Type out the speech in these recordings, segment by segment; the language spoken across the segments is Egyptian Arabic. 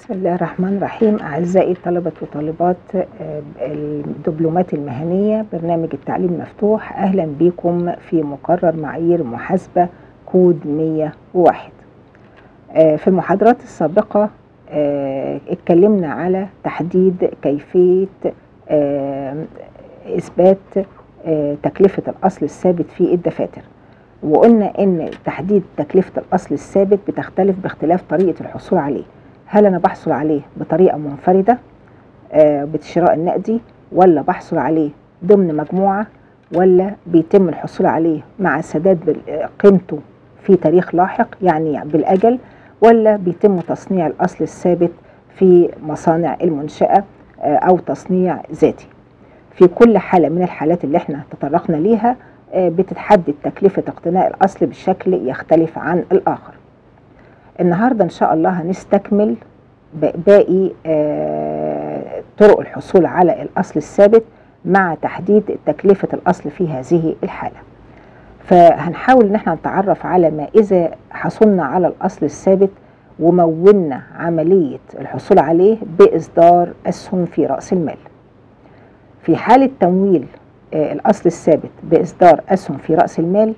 بسم الله الرحمن الرحيم أعزائي طلبة وطالبات آه، الدبلومات المهنية برنامج التعليم مفتوح أهلا بكم في مقرر معايير محاسبة كود 101 آه، في المحاضرات السابقة آه، اتكلمنا على تحديد كيفية إثبات تكلفة الأصل الثابت في الدفاتر وقلنا ان تحديد تكلفة الاصل الثابت بتختلف باختلاف طريقة الحصول عليه هل انا بحصل عليه بطريقة منفردة آه بالشراء النقدي ولا بحصل عليه ضمن مجموعة ولا بيتم الحصول عليه مع سداد قيمته في تاريخ لاحق يعني بالاجل ولا بيتم تصنيع الاصل الثابت في مصانع المنشأة آه او تصنيع ذاتي في كل حالة من الحالات اللي احنا تطرقنا ليها بتتحدد تكلفة اقتناء الأصل بشكل يختلف عن الآخر النهاردة إن شاء الله هنستكمل باقي طرق الحصول على الأصل الثابت مع تحديد تكلفة الأصل في هذه الحالة فهنحاول ان احنا نتعرف على ما اذا حصلنا على الاصل الثابت ومونا عملية الحصول عليه بإصدار أسهم في رأس المال في حالة تمويل الأصل الثابت بإصدار أسهم في رأس المال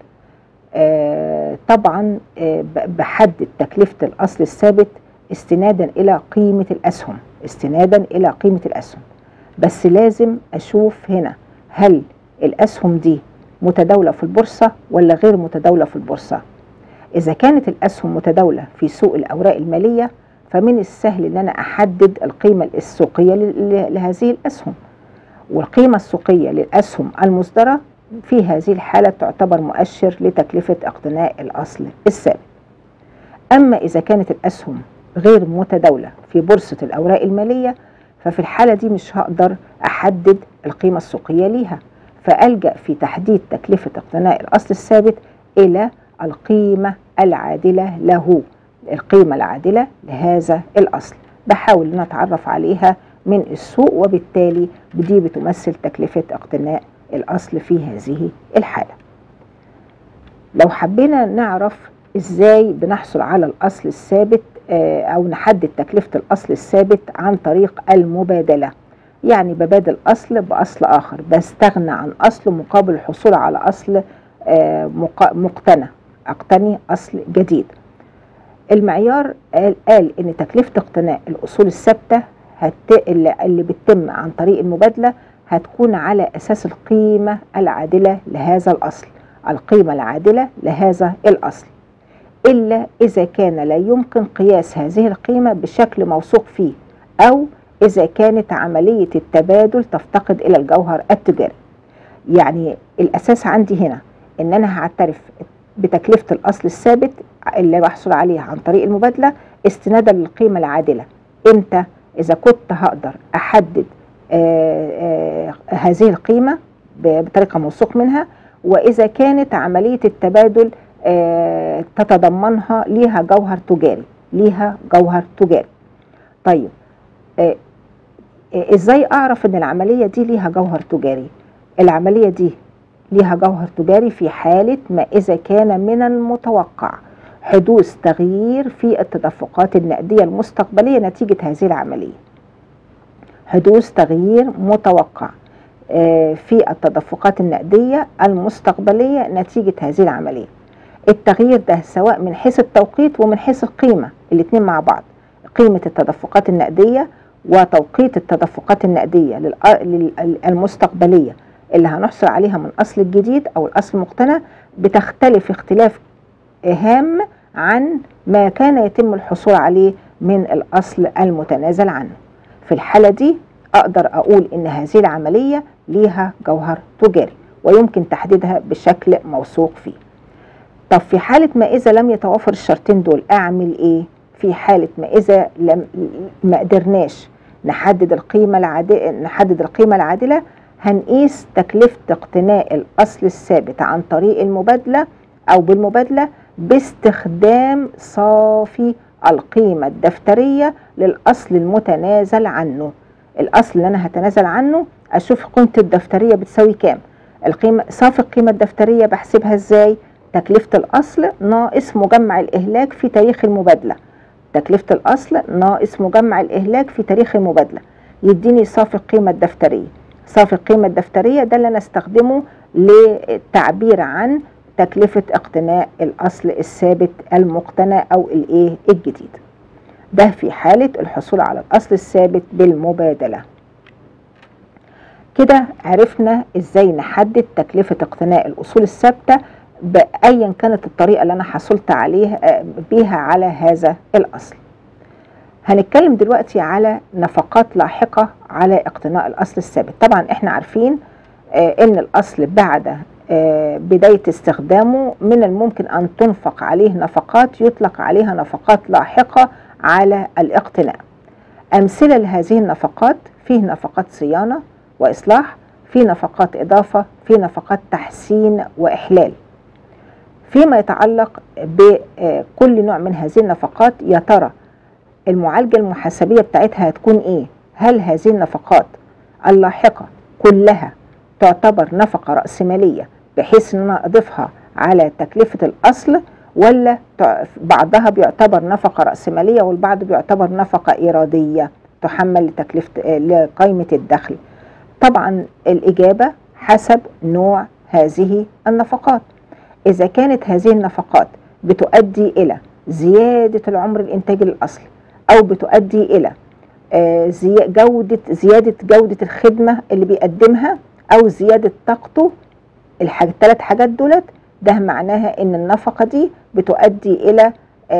طبعا بحدد تكلفة الأصل الثابت استنادا إلى قيمة الأسهم استنادا إلى قيمة الأسهم بس لازم أشوف هنا هل الأسهم دي متداولة في البورصة ولا غير متداولة في البورصة إذا كانت الأسهم متداولة في سوق الأوراق المالية فمن السهل أن أنا أحدد القيمة السوقية لهذه الأسهم والقيمة السوقية للأسهم المصدرة في هذه الحالة تعتبر مؤشر لتكلفة اقتناء الأصل الثابت أما إذا كانت الأسهم غير متداولة في بورصة الأوراق المالية ففي الحالة دي مش هقدر أحدد القيمة السوقية ليها فألجأ في تحديد تكلفة اقتناء الأصل الثابت إلى القيمة العادلة له القيمة العادلة لهذا الأصل بحاول أن أتعرف عليها من السوق وبالتالي دي بتمثل تكلفة اقتناء الأصل في هذه الحالة لو حبينا نعرف إزاي بنحصل على الأصل الثابت أو نحدد تكلفة الأصل الثابت عن طريق المبادلة يعني ببادل أصل بأصل آخر بستغنى عن أصل مقابل الحصول على أصل مقتنى أقتني أصل جديد المعيار قال, قال إن تكلفة اقتناء الأصول الثابتة هت... اللي بتتم عن طريق المبادلة هتكون على أساس القيمة العادلة لهذا الأصل القيمة العادلة لهذا الأصل إلا إذا كان لا يمكن قياس هذه القيمة بشكل موثوق فيه أو إذا كانت عملية التبادل تفتقد إلى الجوهر التجاري يعني الأساس عندي هنا إن أنا هعترف بتكلفة الأصل الثابت اللي بحصل عليه عن طريق المبادلة استنادا للقيمة العادلة إمتى؟ إذا كنت هقدر أحدد آآ آآ هذه القيمة بطريقة موثوق منها وإذا كانت عملية التبادل تتضمنها ليها جوهر تجاري ليها جوهر تجاري طيب إزاي أعرف أن العملية دي ليها جوهر تجاري العملية دي ليها جوهر تجاري في حالة ما إذا كان من المتوقع حدوث تغيير في التدفقات النقدية المستقبلية نتيجة هذه العملية حدوث تغيير متوقع في التدفقات النقدية المستقبلية نتيجة هذه العملية التغيير ده سواء من حيث التوقيت ومن حيث القيمة الاثنين مع بعض قيمة التدفقات النقدية وتوقيت التدفقات النقدية المستقبلية اللي هنحصل عليها من أصل الجديد أو الأصل المقتنى بتختلف اختلاف هام عن ما كان يتم الحصول عليه من الأصل المتنازل عنه في الحالة دي أقدر أقول إن هذه العملية ليها جوهر تجاري ويمكن تحديدها بشكل موثوق فيه طب في حالة ما إذا لم يتوافر الشرطين دول أعمل إيه؟ في حالة ما إذا لم ما قدرناش نحدد القيمة العادلة نحدد القيمة العادلة هنقيس تكلفة اقتناء الأصل الثابت عن طريق المبادلة أو بالمبادلة باستخدام صافي القيمة الدفترية للأصل المتنازل عنه الأصل اللي أنا هتنازل عنه أشوف قيمة الدفترية بتساوي كام القيمة صافي القيمة الدفترية بحسبها إزاي تكلفة الأصل ناقص مجمع الإهلاك في تاريخ المبادلة تكلفة الأصل ناقص مجمع الإهلاك في تاريخ المبادلة يديني صافي القيمة الدفترية صافي القيمة الدفترية ده اللي أنا استخدمه للتعبير عن تكلفة اقتناء الأصل الثابت المقتنى أو الإيه الجديد ده في حالة الحصول على الأصل الثابت بالمبادلة كده عرفنا ازاي نحدد تكلفة اقتناء الأصول الثابتة بأيا كانت الطريقة اللي أنا حصلت عليها بيها على هذا الأصل هنتكلم دلوقتي على نفقات لاحقة على اقتناء الأصل الثابت طبعا احنا عارفين آه ان الأصل بعد آه بداية استخدامه من الممكن أن تنفق عليه نفقات يطلق عليها نفقات لاحقة على الاقتناء أمثلة لهذه النفقات فيه نفقات صيانة وإصلاح في نفقات إضافة في نفقات تحسين وإحلال فيما يتعلق بكل نوع من هذه النفقات يا ترى المعالجة المحاسبية بتاعتها هتكون إيه هل هذه النفقات اللاحقة كلها تعتبر نفقة رأسمالية بحيث أن أنا أضيفها على تكلفة الأصل ولا بعضها بيعتبر نفقة رأسمالية والبعض بيعتبر نفقة إيرادية تحمل لتكلفة لقائمة الدخل طبعا الإجابة حسب نوع هذه النفقات إذا كانت هذه النفقات بتؤدي إلى زيادة العمر الإنتاجي للأصل أو بتؤدي إلى جودة زيادة جودة الخدمة اللي بيقدمها أو زيادة طاقته الثلاث حاجات دولت ده معناها ان النفقة دي بتؤدي الى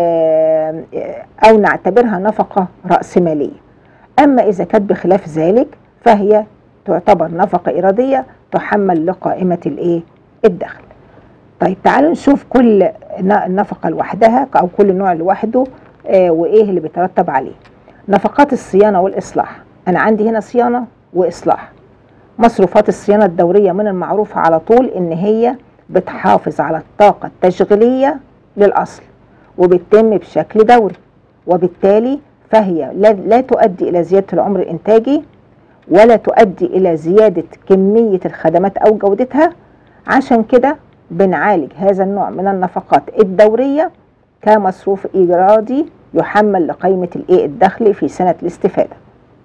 او نعتبرها نفقة رأسمالية اما اذا كانت بخلاف ذلك فهي تعتبر نفقة ارادية تحمل لقائمة الايه الدخل طيب تعالوا نشوف كل نفقة لوحدها او كل نوع لوحده وايه اللي بيترتب عليه نفقات الصيانة والاصلاح انا عندي هنا صيانة واصلاح مصروفات الصيانة الدورية من المعروف على طول ان هي بتحافظ على الطاقة التشغيلية للأصل وبتتم بشكل دوري وبالتالي فهي لا, لا تؤدي إلى زيادة العمر الإنتاجي ولا تؤدي إلى زيادة كمية الخدمات أو جودتها عشان كده بنعالج هذا النوع من النفقات الدورية كمصروف إيرادي يحمل لقائمة الإيه الدخل في سنة الاستفادة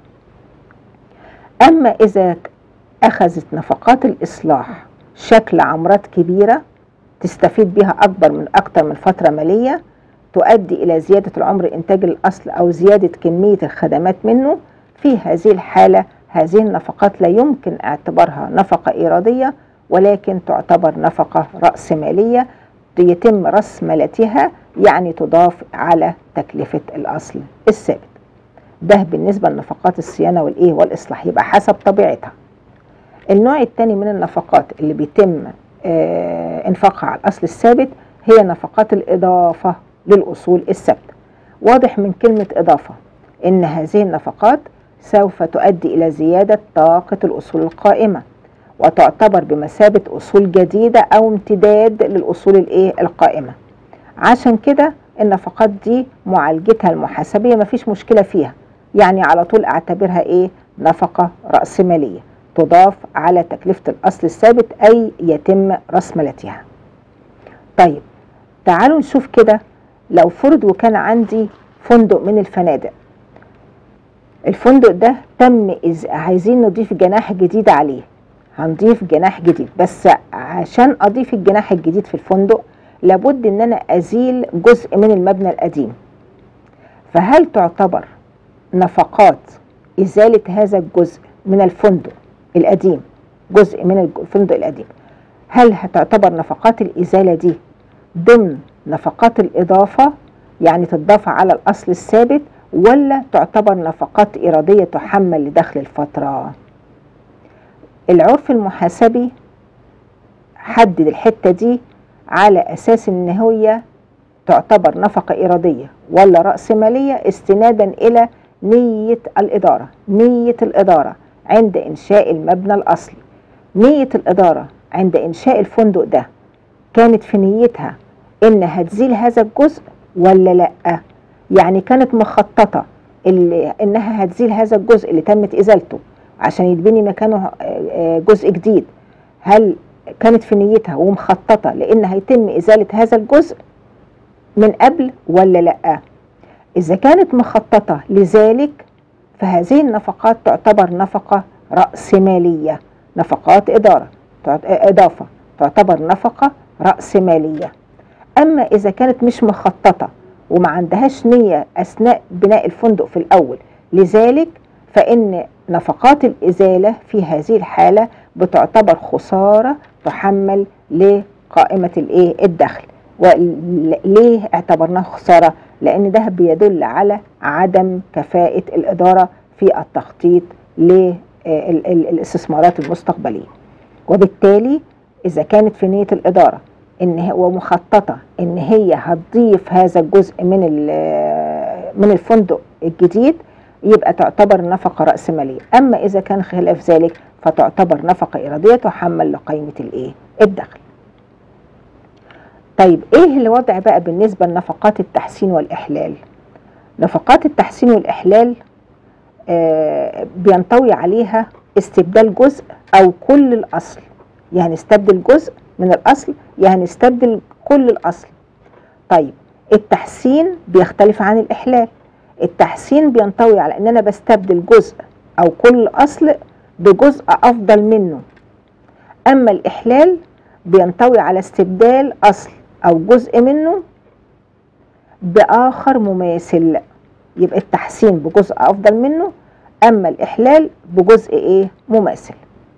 أما إذا أخذت نفقات الإصلاح شكل عمرات كبيرة تستفيد بها أكبر من أكثر من فترة مالية تؤدي إلى زيادة العمر إنتاج الأصل أو زيادة كمية الخدمات منه في هذه الحالة هذه النفقات لا يمكن اعتبارها نفقة إيرادية ولكن تعتبر نفقة رأسمالية يتم رسملتها يعني تضاف على تكلفة الأصل الثابت ده بالنسبة لنفقات الصيانة والإيه والإصلاح يبقى حسب طبيعتها النوع الثاني من النفقات اللي بيتم آه انفاقها على الاصل الثابت هي نفقات الاضافه للاصول الثابته واضح من كلمه اضافه ان هذه النفقات سوف تؤدي الى زياده طاقه الاصول القائمه وتعتبر بمثابه اصول جديده او امتداد للاصول الايه القائمه عشان كده النفقات دي معالجتها المحاسبيه مفيش مشكله فيها يعني على طول اعتبرها ايه نفقه راسماليه تضاف على تكلفة الأصل الثابت أي يتم رسملتها طيب تعالوا نشوف كده لو فرض وكان عندي فندق من الفنادق الفندق ده تم إز... عايزين نضيف جناح جديد عليه هنضيف جناح جديد بس عشان أضيف الجناح الجديد في الفندق لابد ان انا ازيل جزء من المبنى القديم فهل تعتبر نفقات ازالة هذا الجزء من الفندق القديم جزء من الفندق القديم هل هتعتبر نفقات الإزالة دي ضمن نفقات الإضافة يعني تضاف على الأصل الثابت ولا تعتبر نفقات إيرادية تحمل لدخل الفترة العرف المحاسبي حدد الحتة دي على أساس إن هي تعتبر نفقة إيرادية ولا رأس مالية استنادا إلى نية الإدارة نية الإدارة عند إنشاء المبنى الأصلي نية الإدارة عند إنشاء الفندق ده كانت في نيتها إن هتزيل هذا الجزء ولا لأ يعني كانت مخططة اللي إنها هتزيل هذا الجزء اللي تمت إزالته عشان يتبني مكانه جزء جديد هل كانت في نيتها ومخططة لأن هيتم إزالة هذا الجزء من قبل ولا لأ إذا كانت مخططة لذلك فهذه النفقات تعتبر نفقة رأسمالية نفقات إدارة إضافة تعتبر نفقة رأسمالية أما إذا كانت مش مخططة وما عندهاش نية أثناء بناء الفندق في الأول لذلك فإن نفقات الإزالة في هذه الحالة بتعتبر خسارة تحمل لقائمة الإيه الدخل وليه اعتبرناها خسارة لأن ده بيدل على عدم كفاءة الإدارة في التخطيط للاستثمارات المستقبلية وبالتالي إذا كانت في نية الإدارة ان هو مخططه ان هي هتضيف هذا الجزء من من الفندق الجديد يبقى تعتبر نفقه راسماليه اما اذا كان خلاف ذلك فتعتبر نفقه اراديه تحمل لقائمه الايه الدخل طيب ايه الوضع بقى بالنسبه لنفقات التحسين والاحلال نفقات التحسين والاحلال آه بينطوي عليها استبدال جزء او كل الاصل يعني استبدل جزء من الأصل يعني نستبدل كل الأصل طيب التحسين بيختلف عن الإحلال التحسين بينطوي على أن أنا بستبدل جزء أو كل أصل بجزء أفضل منه أما الإحلال بينطوي على استبدال أصل أو جزء منه بآخر مماثل يبقى التحسين بجزء أفضل منه أما الإحلال بجزء إيه مماثل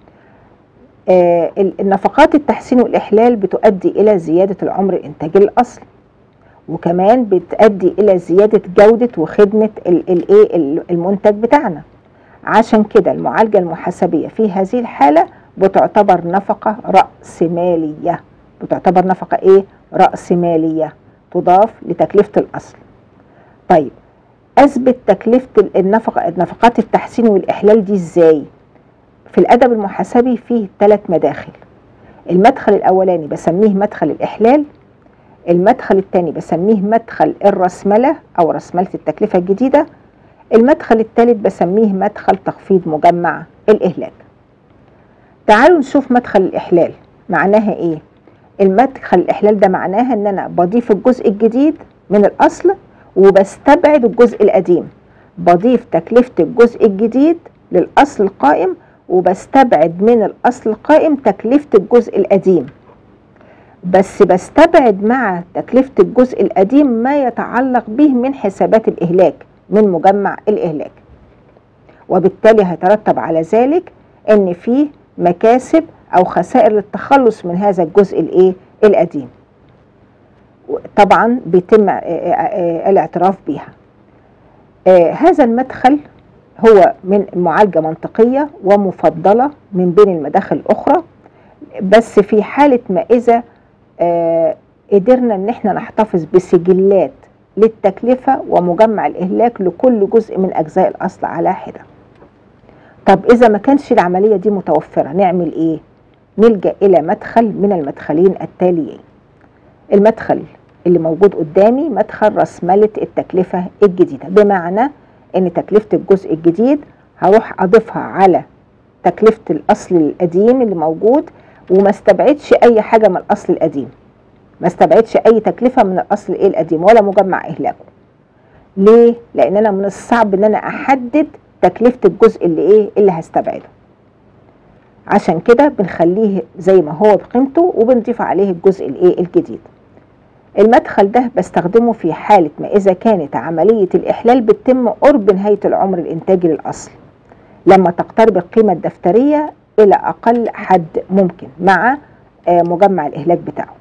آه النفقات التحسين والإحلال بتؤدي إلى زيادة العمر الإنتاجي للأصل وكمان بتؤدي إلى زيادة جودة وخدمة الإيه المنتج بتاعنا عشان كده المعالجة المحاسبية في هذه الحالة بتعتبر نفقة رأسمالية بتعتبر نفقة إيه؟ رأسمالية تضاف لتكلفة الأصل طيب أثبت تكلفة النفقة نفقات التحسين والإحلال دي إزاي؟ في الأدب المحاسبي فيه ثلاث مداخل المدخل الأولاني بسميه مدخل الإحلال المدخل الثاني بسميه مدخل الرسملة أو رسملة التكلفة الجديدة المدخل الثالث بسميه مدخل تخفيض مجمع الإهلاك تعالوا نشوف مدخل الإحلال معناها إيه المدخل الإحلال ده معناها إن أنا بضيف الجزء الجديد من الأصل وبستبعد الجزء القديم بضيف تكلفة الجزء الجديد للأصل القائم وبستبعد من الأصل القائم تكلفة الجزء القديم بس بستبعد مع تكلفة الجزء القديم ما يتعلق به من حسابات الإهلاك من مجمع الإهلاك وبالتالي هيترتب على ذلك أن فيه مكاسب أو خسائر للتخلص من هذا الجزء الإيه القديم طبعا بيتم الاعتراف بها هذا المدخل هو من معالجة منطقية ومفضلة من بين المداخل الأخرى بس في حالة ما إذا آه قدرنا ان احنا نحتفظ بسجلات للتكلفة ومجمع الإهلاك لكل جزء من أجزاء الأصل على حدة طب إذا ما كانش العملية دي متوفرة نعمل إيه؟ نلجأ إلى مدخل من المدخلين التاليين المدخل اللي موجود قدامي مدخل رسملة التكلفة الجديدة بمعنى ان تكلفة الجزء الجديد هروح اضيفها على تكلفة الاصل القديم اللي موجود وما استبعدش اي حاجة من الاصل القديم ما استبعدش اي تكلفة من الاصل ايه القديم ولا مجمع اهلاكه ليه لان انا من الصعب ان انا احدد تكلفة الجزء اللي ايه اللي هستبعده عشان كده بنخليه زي ما هو بقيمته وبنضيف عليه الجزء الايه الجديد المدخل ده بستخدمه في حالة ما إذا كانت عملية الإحلال بتتم قرب نهاية العمر الإنتاجي للأصل لما تقترب القيمة الدفترية إلى أقل حد ممكن مع مجمع الإهلاك بتاعه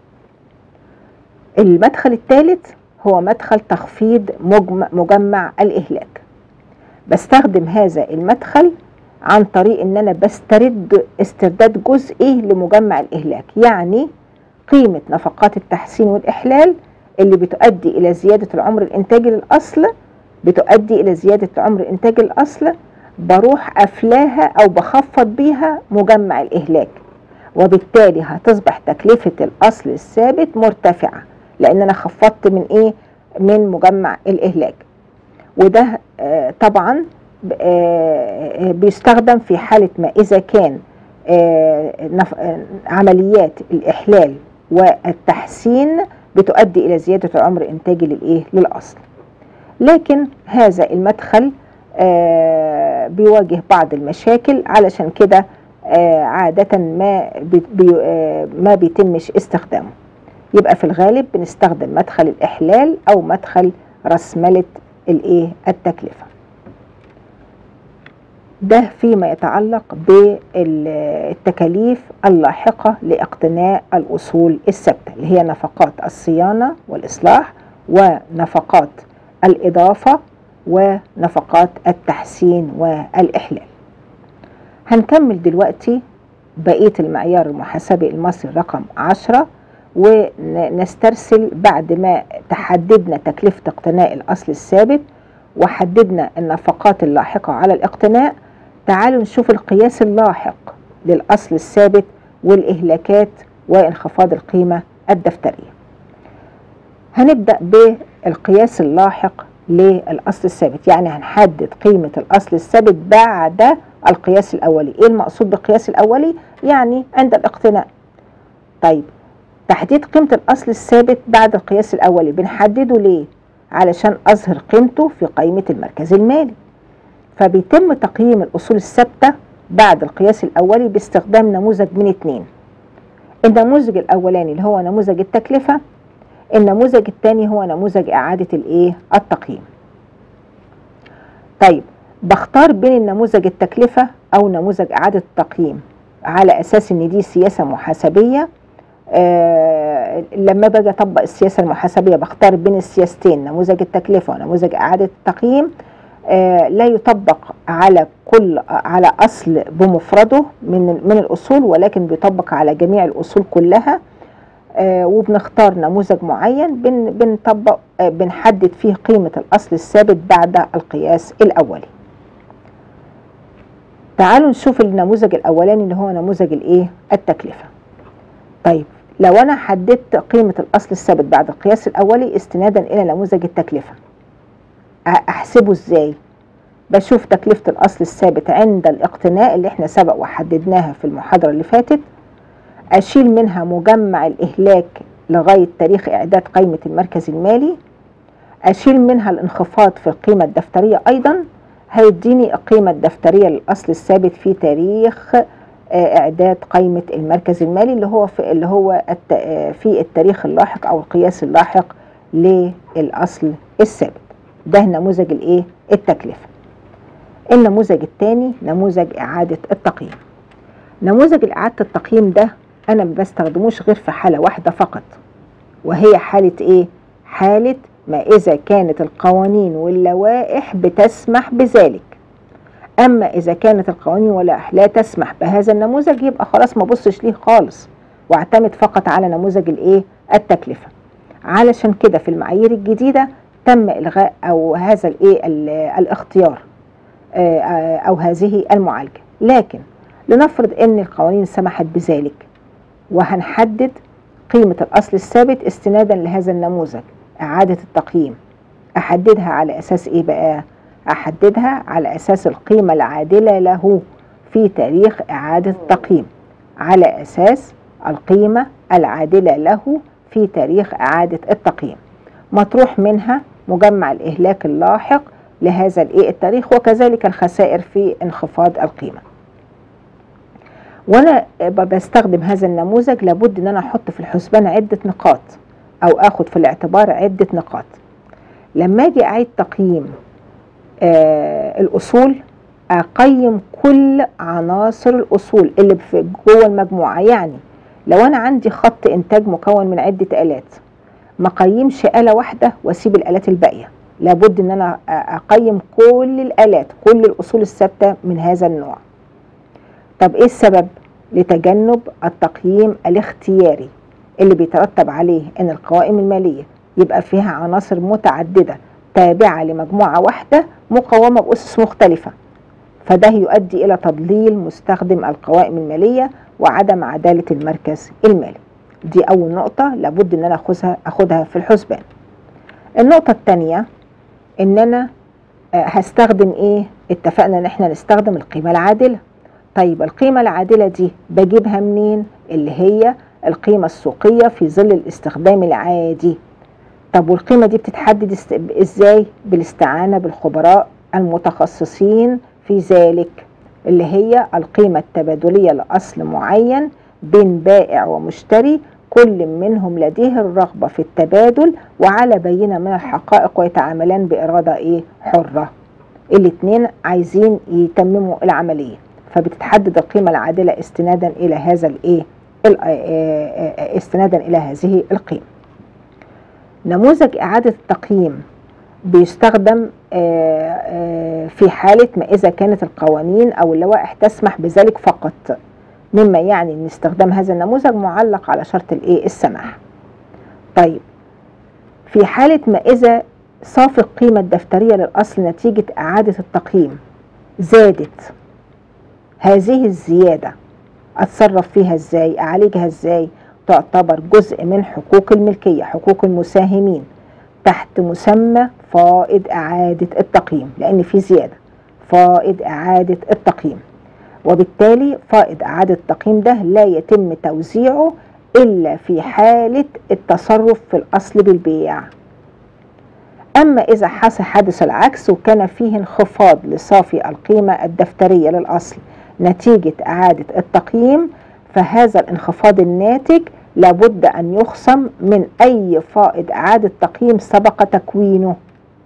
المدخل الثالث هو مدخل تخفيض مجمع الإهلاك بستخدم هذا المدخل عن طريق ان انا بسترد استرداد جزئي لمجمع الاهلاك يعني قيمة نفقات التحسين والإحلال اللي بتؤدي إلى زيادة العمر الإنتاجي للأصل بتؤدي إلى زيادة عمر إنتاج الأصل بروح أفلاها أو بخفض بيها مجمع الإهلاك وبالتالي هتصبح تكلفة الأصل الثابت مرتفعة لأن أنا خفضت من إيه؟ من مجمع الإهلاك وده آه طبعا آه بيستخدم في حالة ما إذا كان آه عمليات الإحلال والتحسين بتؤدي الى زياده العمر الانتاجي للايه للاصل لكن هذا المدخل آه بيواجه بعض المشاكل علشان كده آه عادة ما بي بي آه ما بيتمش استخدامه يبقى في الغالب بنستخدم مدخل الإحلال أو مدخل رسملة الإيه التكلفة ده فيما يتعلق بالتكاليف اللاحقة لاقتناء الأصول الثابتة اللي هي نفقات الصيانة والإصلاح ونفقات الإضافة ونفقات التحسين والإحلال هنكمل دلوقتي بقية المعيار المحاسبي المصري رقم عشرة ونسترسل بعد ما تحددنا تكلفة اقتناء الأصل الثابت وحددنا النفقات اللاحقة على الاقتناء تعالوا نشوف القياس اللاحق للأصل الثابت والإهلاكات وانخفاض القيمة الدفترية هنبدأ بالقياس اللاحق للأصل الثابت يعني هنحدد قيمة الأصل الثابت بعد القياس الأولي إيه المقصود بالقياس الأولي؟ يعني عند الاقتناء طيب تحديد قيمة الأصل الثابت بعد القياس الأولي بنحدده ليه؟ علشان أظهر قيمته في قائمة المركز المالي فبيتم تقييم الأصول الثابتة بعد القياس الأولي باستخدام نموذج من اتنين النموذج الأولاني اللي هو نموذج التكلفة النموذج الثاني هو نموذج إعادة الإيه؟ التقييم طيب بختار بين النموذج التكلفة أو نموذج إعادة التقييم على أساس إن دي سياسة محاسبية آه لما باجي اطبق السياسه المحاسبيه بختار بين السياستين نموذج التكلفه ونموذج اعاده التقييم آه لا يطبق على كل على اصل بمفرده من من الاصول ولكن بيطبق على جميع الاصول كلها آه وبنختار نموذج معين بن بنطبق آه بنحدد فيه قيمه الاصل الثابت بعد القياس الاولي تعالوا نشوف النموذج الاولاني اللي هو نموذج الايه التكلفه طيب لو انا حددت قيمه الاصل الثابت بعد القياس الاولي استنادا الى نموذج التكلفه احسبه ازاي بشوف تكلفه الاصل الثابت عند الاقتناء اللي احنا سبق وحددناها في المحاضره اللي فاتت اشيل منها مجمع الاهلاك لغايه تاريخ اعداد قائمه المركز المالي اشيل منها الانخفاض في القيمه الدفتريه ايضا هيديني القيمه الدفتريه للاصل الثابت في تاريخ اعداد قائمه المركز المالي اللي هو في اللي هو في التاريخ اللاحق او القياس اللاحق للاصل الثابت ده نموذج الايه التكلفه النموذج الثاني نموذج اعاده التقييم نموذج اعاده التقييم ده انا ما بستخدموش غير في حاله واحده فقط وهي حاله ايه حاله ما اذا كانت القوانين واللوائح بتسمح بذلك اما اذا كانت القوانين واللوائح لا تسمح بهذا النموذج يبقى خلاص ما بصش ليه خالص واعتمد فقط على نموذج الايه التكلفه علشان كده في المعايير الجديده تم الغاء او هذا الايه الاختيار او هذه المعالجه لكن لنفرض ان القوانين سمحت بذلك وهنحدد قيمه الاصل الثابت استنادا لهذا النموذج اعاده التقييم احددها على اساس ايه بقى احددها على اساس القيمه العادله له في تاريخ اعاده التقييم على اساس القيمه العادله له في تاريخ اعاده التقييم مطروح منها مجمع الاهلاك اللاحق لهذا الايه التاريخ وكذلك الخسائر في انخفاض القيمه وانا بستخدم هذا النموذج لابد ان انا احط في الحسبان عده نقاط او اخد في الاعتبار عده نقاط لما اجي اعيد تقييم آه الاصول اقيم كل عناصر الاصول اللي في جوه المجموعه يعني لو انا عندي خط انتاج مكون من عده الات ما اقيمش اله واحده واسيب الالات الباقيه لابد ان انا اقيم كل الالات كل الاصول الثابته من هذا النوع طب ايه السبب لتجنب التقييم الاختياري اللي بيترتب عليه ان القوائم الماليه يبقى فيها عناصر متعدده تابعه لمجموعه واحده مقومه باسس مختلفه فده يؤدي الى تضليل مستخدم القوائم الماليه وعدم عداله المركز المالي دي اول نقطه لابد ان انا اخذها اخدها في الحسبان النقطه الثانيه ان انا هستخدم ايه اتفقنا ان احنا نستخدم القيمه العادله طيب القيمه العادله دي بجيبها منين اللي هي القيمه السوقيه في ظل الاستخدام العادي طب والقيمة دي بتتحدد است- ازاي بالاستعانة بالخبراء المتخصصين في ذلك اللي هي القيمة التبادلية لأصل معين بين بائع ومشتري كل منهم لديه الرغبة في التبادل وعلى بينة من الحقائق ويتعاملان بإرادة إيه حرة الاتنين عايزين يتمموا العملية فبتتحدد القيمة العادلة استنادا إلى هذا الإيه ال- آه، آه، آه، استنادا إلى هذه القيمة نموذج إعادة التقييم بيستخدم آه، آه، في حالة ما إذا كانت القوانين أو اللوائح تسمح بذلك فقط مما يعني أن استخدام هذا النموذج معلق على شرط الإيه السماح طيب في حالة ما إذا صافي القيمة الدفترية للأصل نتيجة إعادة التقييم زادت هذه الزيادة أتصرف فيها إزاي أعالجها إزاي تعتبر جزء من حقوق الملكية حقوق المساهمين تحت مسمى فائض إعادة التقييم لأن في زيادة فائض إعادة التقييم وبالتالي فائض إعادة التقييم ده لا يتم توزيعه إلا في حالة التصرف في الأصل بالبيع أما إذا حصل حدث العكس وكان فيه انخفاض لصافي القيمة الدفترية للأصل نتيجة إعادة التقييم فهذا الانخفاض الناتج لابد أن يخصم من أي فائض إعادة تقييم سبق تكوينه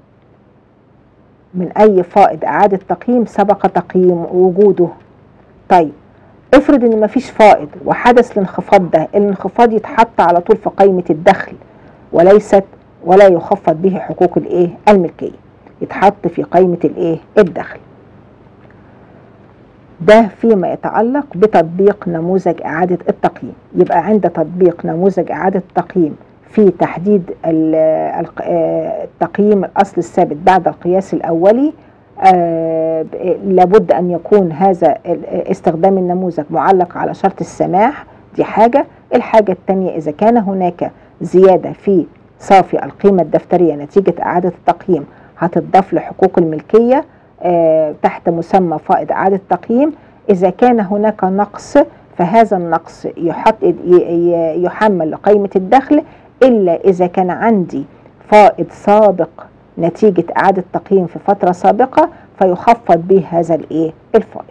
من أي فائض إعادة تقييم سبق تقييم وجوده طيب افرض ان مفيش فائض وحدث الانخفاض ده الانخفاض يتحط على طول في قائمة الدخل وليست ولا يخفض به حقوق الايه الملكية يتحط في قائمة الايه الدخل ده فيما يتعلق بتطبيق نموذج إعادة التقييم يبقى عند تطبيق نموذج إعادة التقييم في تحديد ال- الق- آه، تقييم الأصل الثابت بعد القياس الأولي آه، ب- لابد أن يكون هذا ال- استخدام النموذج معلق على شرط السماح دي حاجة الحاجة الثانية إذا كان هناك زيادة في صافي القيمة الدفترية نتيجة إعادة التقييم هتضاف لحقوق الملكية آه، تحت مسمى فائض إعادة تقييم إذا كان هناك نقص فهذا النقص يحط ي- ي- يحمل لقائمة الدخل إلا إذا كان عندي فائض سابق نتيجة إعادة تقييم في فترة سابقة فيخفض به هذا الإيه الفائض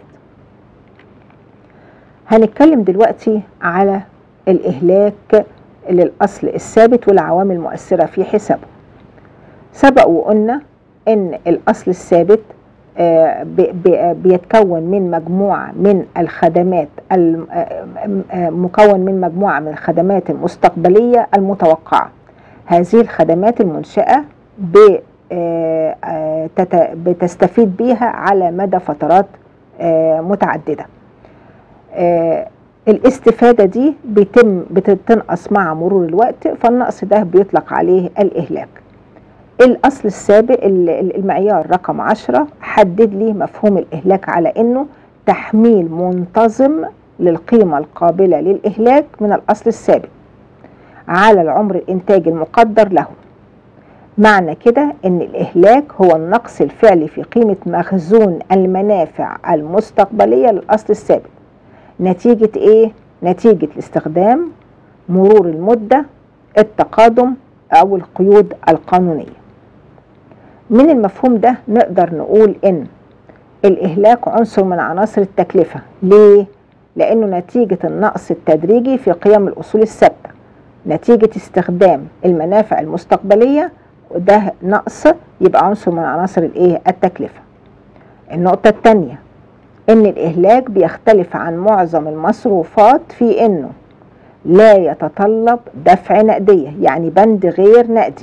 هنتكلم دلوقتي على الإهلاك للأصل الثابت والعوامل المؤثرة في حسابه سبق وقلنا إن الأصل الثابت آه، بي- بي- بيتكون من مجموعة من الخدمات الم- آه، آه، مكون من مجموعة من الخدمات المستقبلية المتوقعة هذه الخدمات المنشأة ب- آه، آه، تت- بتستفيد بيها على مدى فترات آه، متعددة آه، الاستفادة دي بيتم بتنقص مع مرور الوقت فالنقص ده بيطلق عليه الإهلاك الأصل السابق ال- ال- المعيار رقم عشرة حدد لي مفهوم الإهلاك على أنه تحميل منتظم للقيمة القابلة للإهلاك من الأصل السابق على العمر الإنتاجي المقدر له معنى كده أن الإهلاك هو النقص الفعلي في قيمة مخزون المنافع المستقبلية للأصل السابق نتيجة إيه؟ نتيجة الاستخدام مرور المدة التقادم أو القيود القانونية من المفهوم ده نقدر نقول إن الإهلاك عنصر من عناصر التكلفة ليه؟ لأنه نتيجة النقص التدريجي في قيم الأصول الثابتة نتيجة استخدام المنافع المستقبلية وده نقص يبقى عنصر من عناصر الإيه؟ التكلفة النقطة الثانية إن الإهلاك بيختلف عن معظم المصروفات في إنه لا يتطلب دفع نقدية يعني بند غير نقدي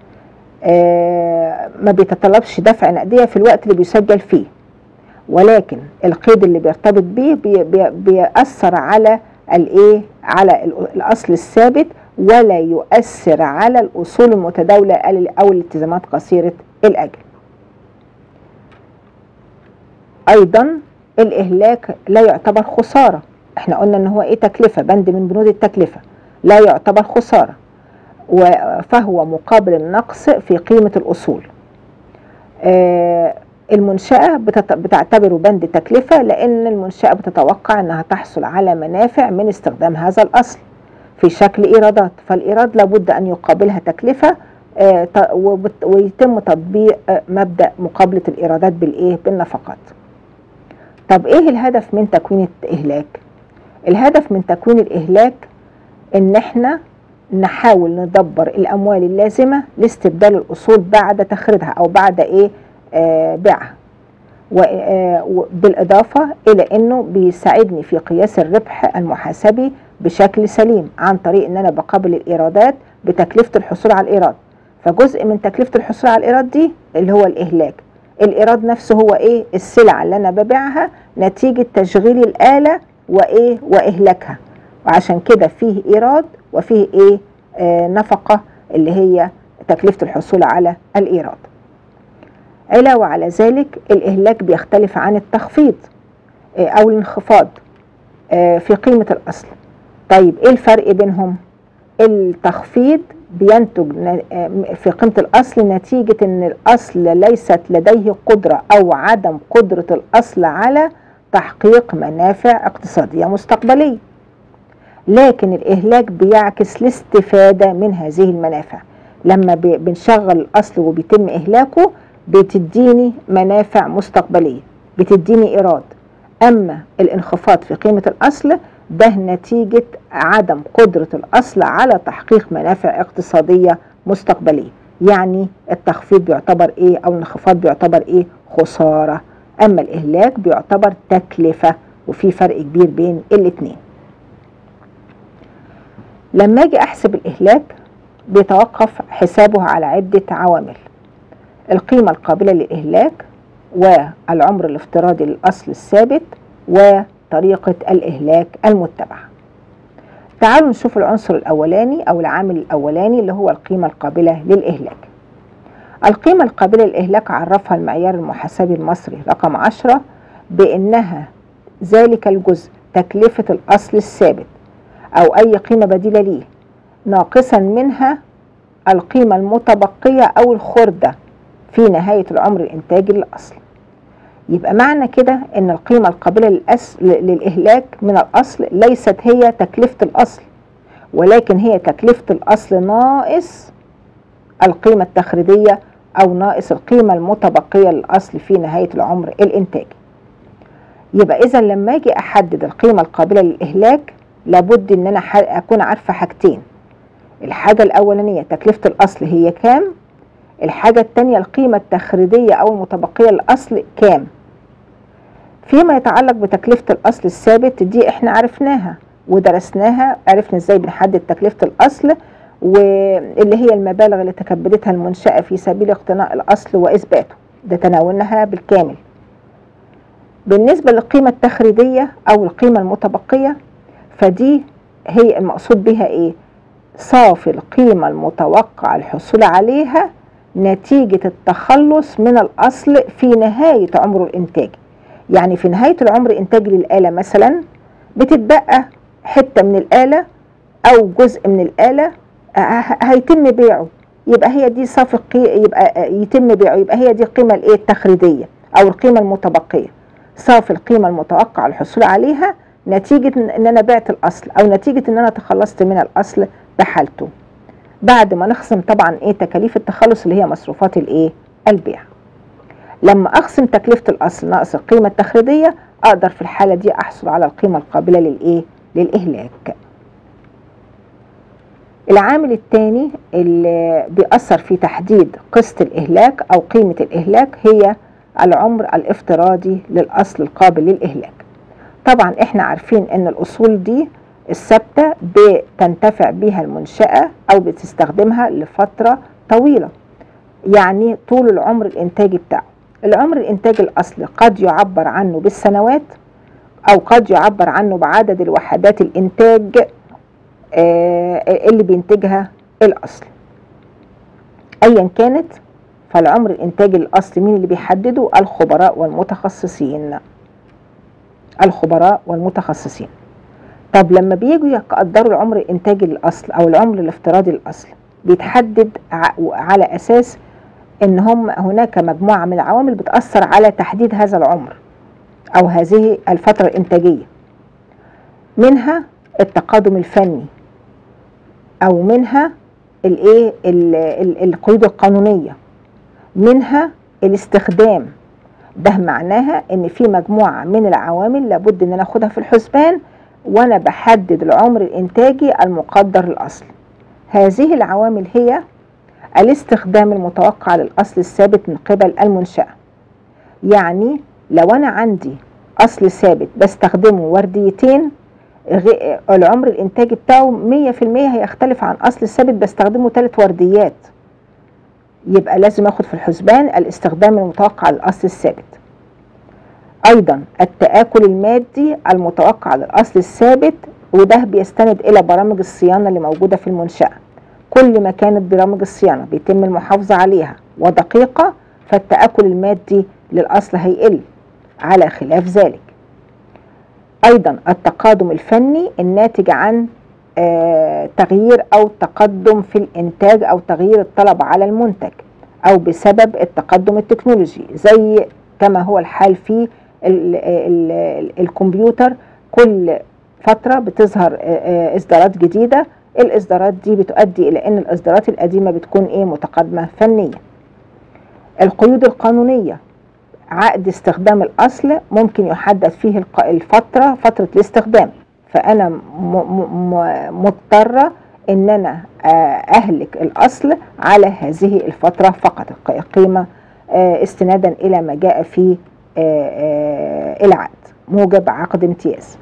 آه ما بيتطلبش دفع نقدية في الوقت اللي بيسجل فيه ولكن القيد اللي بيرتبط بيه بي بي بيأثر على الايه على ال- الاصل الثابت ولا يؤثر على الاصول المتداوله او الالتزامات قصيره الاجل ايضا الاهلاك لا يعتبر خساره احنا قلنا ان هو ايه تكلفه بند من بنود التكلفه لا يعتبر خساره و- فهو مقابل النقص في قيمه الاصول آه، المنشأة بتت- بتعتبره بند تكلفة لأن المنشأة بتتوقع أنها تحصل على منافع من استخدام هذا الأصل في شكل إيرادات فالإيراد لابد أن يقابلها تكلفة آه، ت- وبت- ويتم تطبيق آه، مبدأ مقابلة الإيرادات بالإيه؟ بالنفقات. طب إيه الهدف من تكوين الإهلاك؟ الهدف من تكوين الإهلاك إن إحنا نحاول ندبر الأموال اللازمة لاستبدال الأصول بعد تخريجها أو بعد إيه؟ آه بيعها. و- آه، وبالإضافة إلى أنه بيساعدني في قياس الربح المحاسبي بشكل سليم عن طريق أن أنا بقابل الإيرادات بتكلفة الحصول على الإيراد فجزء من تكلفة الحصول على الإيراد دي اللي هو الإهلاك الإيراد نفسه هو إيه السلعة اللي أنا ببيعها نتيجة تشغيل الآلة وإيه وإهلاكها وعشان كده فيه إيراد وفيه إيه آه نفقة اللي هي تكلفة الحصول على الإيراد علاوة على ذلك الإهلاك بيختلف عن التخفيض آه، أو الانخفاض آه، في قيمة الأصل طيب إيه الفرق بينهم؟ التخفيض بينتج ن- آه، في قيمة الأصل نتيجة أن الأصل ليست لديه قدرة أو عدم قدرة الأصل على تحقيق منافع اقتصادية مستقبلية لكن الإهلاك بيعكس الاستفادة من هذه المنافع لما ب- بنشغل الأصل وبيتم إهلاكه بتديني منافع مستقبلية بتديني إيراد أما الانخفاض في قيمة الأصل ده نتيجة عدم قدرة الأصل على تحقيق منافع اقتصادية مستقبلية يعني التخفيض بيعتبر إيه أو الانخفاض بيعتبر إيه خسارة أما الإهلاك بيعتبر تكلفة وفي فرق كبير بين الاتنين لما أجي أحسب الإهلاك بيتوقف حسابه على عدة عوامل القيمة القابلة للإهلاك والعمر الافتراضي للأصل الثابت وطريقة الإهلاك المتبعة تعالوا نشوف العنصر الأولاني أو العامل الأولاني اللي هو القيمة القابلة للإهلاك القيمة القابلة للإهلاك عرفها المعيار المحاسبي المصري رقم 10 بأنها ذلك الجزء تكلفة الأصل الثابت أو أي قيمة بديلة ليه ناقصا منها القيمة المتبقية أو الخردة في نهاية العمر الإنتاجي للأصل يبقى معنى كده أن القيمة القابلة للأس... للإهلاك من الأصل ليست هي تكلفة الأصل ولكن هي تكلفة الأصل ناقص القيمة التخريجية أو ناقص القيمة المتبقية للأصل في نهاية العمر الإنتاجي يبقى إذا لما أجي أحدد القيمة القابلة للإهلاك لابد إن أنا ح- أكون عارفة حاجتين الحاجة الأولانية تكلفة الأصل هي كام الحاجة التانية القيمة التخريجية أو المتبقية للأصل كام فيما يتعلق بتكلفة الأصل الثابت دي احنا عرفناها ودرسناها عرفنا ازاي بنحدد تكلفة الأصل واللي هي المبالغ اللي تكبدتها المنشأة في سبيل اقتناء الأصل وإثباته ده تناولناها بالكامل بالنسبة للقيمة التخريجية أو القيمة المتبقية فدي هي المقصود بها إيه؟ صافي القيمة المتوقع الحصول عليها نتيجة التخلص من الأصل في نهاية عمره الإنتاجي يعني في نهاية العمر الإنتاجي للآلة مثلا بتتبقى حتة من الآلة أو جزء من الآلة ه- هيتم بيعه يبقى هي دي صافي القي... يبقى يتم بيعه يبقى هي دي القيمة الإيه التخريجية أو القيمة المتبقية صافي القيمة المتوقع الحصول عليها نتيجة إن- إن أنا بعت الأصل أو نتيجة إن أنا تخلصت من الأصل بحالته بعد ما نخصم طبعا إيه تكاليف التخلص اللي هي مصروفات الإيه البيع لما أخصم تكلفة الأصل ناقص القيمة التخريجية أقدر في الحالة دي أحصل على القيمة القابلة للإيه للإهلاك العامل الثاني اللي بيأثر في تحديد قسط الإهلاك أو قيمة الإهلاك هي العمر الافتراضي للأصل القابل للإهلاك طبعا احنا عارفين ان الأصول دي الثابتة بتنتفع بها المنشأة أو بتستخدمها لفترة طويلة يعني طول العمر الإنتاجي بتاعه العمر الإنتاجي الأصلي قد يعبر عنه بالسنوات أو قد يعبر عنه بعدد الوحدات الإنتاج آه، اللي بينتجها الأصل أيا كانت فالعمر الإنتاجي الأصلي مين اللي بيحدده الخبراء والمتخصصين الخبراء والمتخصصين طب لما بييجوا يقدروا العمر الإنتاجي للأصل أو العمر الافتراضي للأصل بيتحدد ع- على أساس إن هم هناك مجموعة من العوامل بتأثر على تحديد هذا العمر أو هذه الفترة الإنتاجية منها التقادم الفني أو منها الايه ال- ال- القيود القانونيه منها الاستخدام ده معناها ان في مجموعه من العوامل لابد ان انا اخدها في الحسبان وانا بحدد العمر الانتاجي المقدر للاصل هذه العوامل هي الاستخدام المتوقع للاصل الثابت من قبل المنشاه يعني لو انا عندي اصل ثابت بستخدمه ورديتين غ- العمر الانتاجي بتاعه 100% هيختلف عن اصل ثابت بستخدمه ثلاث ورديات يبقى لازم اخد في الحسبان الاستخدام المتوقع للاصل الثابت ايضا التآكل المادي المتوقع للاصل الثابت وده بيستند الى برامج الصيانه اللي موجوده في المنشاه كل ما كانت برامج الصيانه بيتم المحافظه عليها ودقيقه فالتآكل المادي للاصل هيقل على خلاف ذلك ايضا التقادم الفني الناتج عن آه، تغيير او تقدم في الانتاج او تغيير الطلب على المنتج او بسبب التقدم التكنولوجي زي كما هو الحال في ال ال ال الكمبيوتر كل فتره بتظهر آه، آه، اصدارات جديده الاصدارات دي بتؤدي الى ان الاصدارات القديمه بتكون ايه متقدمه فنيا القيود القانونيه عقد استخدام الاصل ممكن يحدد فيه الق- الفتره فتره الاستخدام فانا م- م- م- مضطره ان انا آه، اهلك الاصل على هذه الفتره فقط الق- القيمه آه، استنادا الى ما جاء في آه، آه، العقد موجب عقد امتياز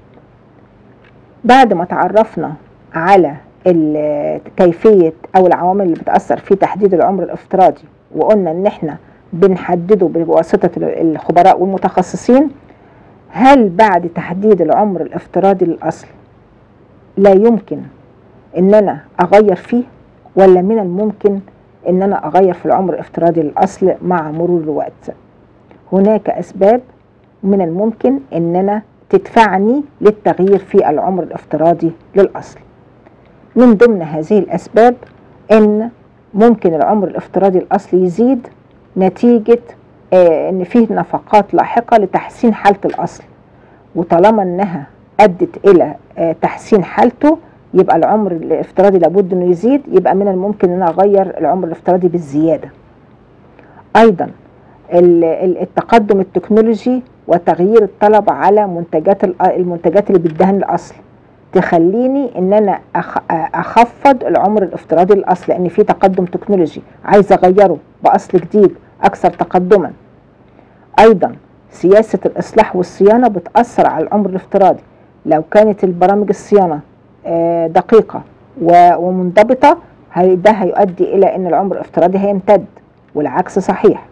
بعد ما تعرفنا على ال- كيفيه او العوامل اللي بتاثر في تحديد العمر الافتراضي وقلنا ان احنا بنحدده بواسطه الخبراء والمتخصصين هل بعد تحديد العمر الافتراضي للاصل لا يمكن ان انا اغير فيه ولا من الممكن ان انا اغير في العمر الافتراضي للاصل مع مرور الوقت هناك اسباب من الممكن ان انا تدفعني للتغيير في العمر الافتراضي للاصل من ضمن هذه الاسباب ان ممكن العمر الافتراضي الاصلي يزيد نتيجه آه، ان فيه نفقات لاحقه لتحسين حاله الاصل وطالما انها ادت الى آه، تحسين حالته يبقى العمر الافتراضي لابد انه يزيد يبقى من الممكن ان انا اغير العمر الافتراضي بالزياده ايضا ال- ال- التقدم التكنولوجي وتغيير الطلب على منتجات ال- المنتجات اللي بتدهن الاصل تخليني ان انا أخ- اخفض العمر الافتراضي للاصل لان في تقدم تكنولوجي عايزه اغيره باصل جديد اكثر تقدما ايضا سياسه الاصلاح والصيانه بتاثر على العمر الافتراضي لو كانت البرامج الصيانه آه، دقيقه و- ومنضبطه هي- ده هيؤدي الى ان العمر الافتراضي هيمتد والعكس صحيح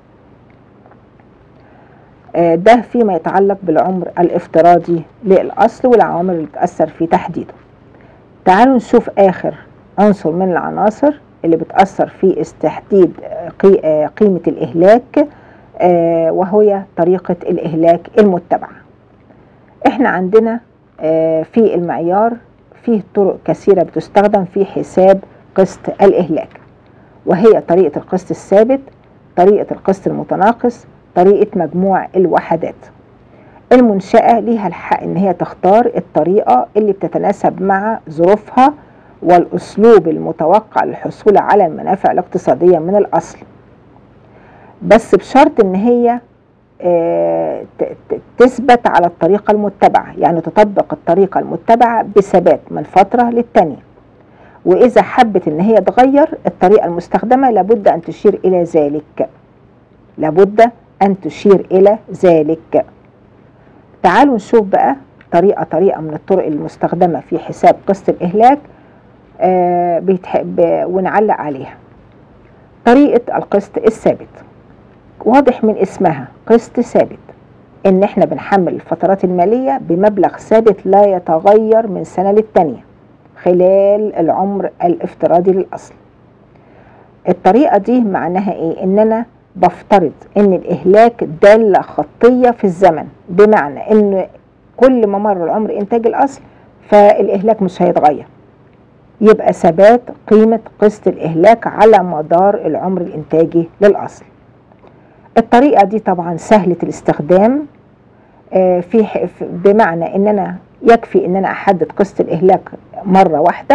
آه، ده فيما يتعلق بالعمر الافتراضي للأصل والعوامل اللي بتأثر في تحديده تعالوا نشوف آخر عنصر من العناصر اللي بتأثر في استحديد آه، قي- آه، قيمة الإهلاك آه، وهي طريقة الإهلاك المتبعة احنا عندنا آه، في المعيار فيه طرق كثيرة بتستخدم في حساب قسط الإهلاك وهي طريقة القسط الثابت طريقة القسط المتناقص طريقة مجموع الوحدات المنشأة ليها الحق إن هي تختار الطريقة اللي بتتناسب مع ظروفها والأسلوب المتوقع للحصول على المنافع الاقتصادية من الأصل بس بشرط إن هي آه، ت- ت- تثبت على الطريقة المتبعة يعني تطبق الطريقة المتبعة بثبات من فترة للتانية وإذا حبت إن هي تغير الطريقة المستخدمة لابد أن تشير إلى ذلك لابد أن تشير إلى ذلك تعالوا نشوف بقى طريقة طريقة من الطرق المستخدمة في حساب قسط الإهلاك آه بيتح... ب... ونعلق عليها طريقة القسط الثابت واضح من اسمها قسط ثابت ان احنا بنحمل الفترات المالية بمبلغ ثابت لا يتغير من سنة للتانية خلال العمر الافتراضي للأصل الطريقة دي معناها ايه ان انا بفترض ان الاهلاك دالة خطية في الزمن بمعنى ان كل ما مر العمر انتاج الاصل فالاهلاك مش هيتغير يبقى ثبات قيمة قسط الاهلاك على مدار العمر الانتاجي للاصل الطريقة دي طبعا سهلة الاستخدام آه، في ح- في- بمعنى ان انا يكفي ان انا احدد قسط الاهلاك مرة واحدة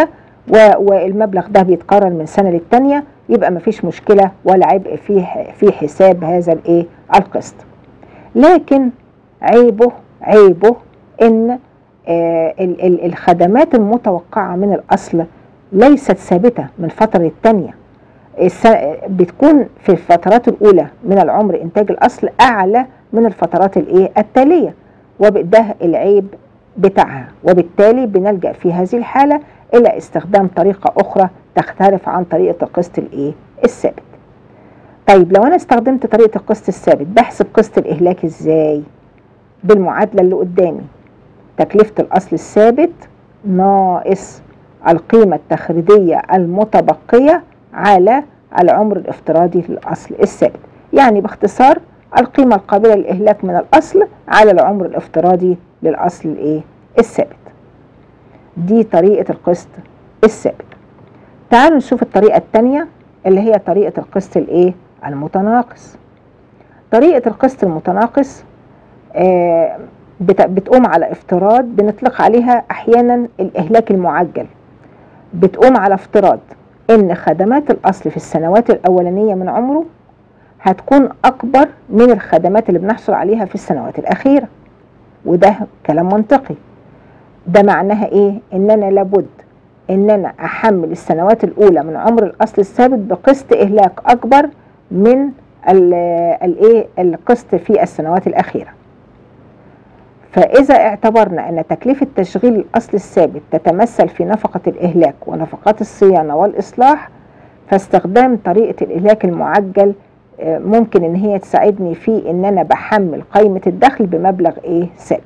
والمبلغ ده بيتكرر من سنه للتانيه يبقى مفيش مشكله ولا عبء في في حساب هذا الايه القسط لكن عيبه عيبه ان آه الخدمات المتوقعه من الاصل ليست ثابته من فتره للتانيه بتكون في الفترات الاولى من العمر انتاج الاصل اعلى من الفترات الايه التاليه وده العيب بتاعها وبالتالي بنلجا في هذه الحاله الى استخدام طريقه اخرى تختلف عن طريقه القسط الايه الثابت طيب لو انا استخدمت طريقه القسط الثابت بحسب قسط الاهلاك ازاي بالمعادله اللي قدامي تكلفه الاصل الثابت ناقص القيمه التخريجيه المتبقيه على العمر الافتراضي للاصل الثابت يعني باختصار القيمه القابله للاهلاك من الاصل على العمر الافتراضي للاصل الايه الثابت دي طريقه القسط الثابت تعالوا نشوف الطريقه الثانيه اللي هي طريقه القسط الايه المتناقص طريقه القسط المتناقص آه بتقوم على افتراض بنطلق عليها احيانا الاهلاك المعجل بتقوم على افتراض ان خدمات الاصل في السنوات الاولانيه من عمره هتكون اكبر من الخدمات اللي بنحصل عليها في السنوات الاخيره وده كلام منطقي ده معناها ايه ان انا لابد ان انا احمل السنوات الاولى من عمر الاصل الثابت بقسط اهلاك اكبر من الايه القسط في السنوات الاخيره فإذا اعتبرنا أن تكلفة تشغيل الأصل الثابت تتمثل في نفقة الإهلاك ونفقات الصيانة والإصلاح فاستخدام طريقة الإهلاك المعجل ممكن ان هي تساعدني في ان انا بحمل قيمة الدخل بمبلغ ايه ثابت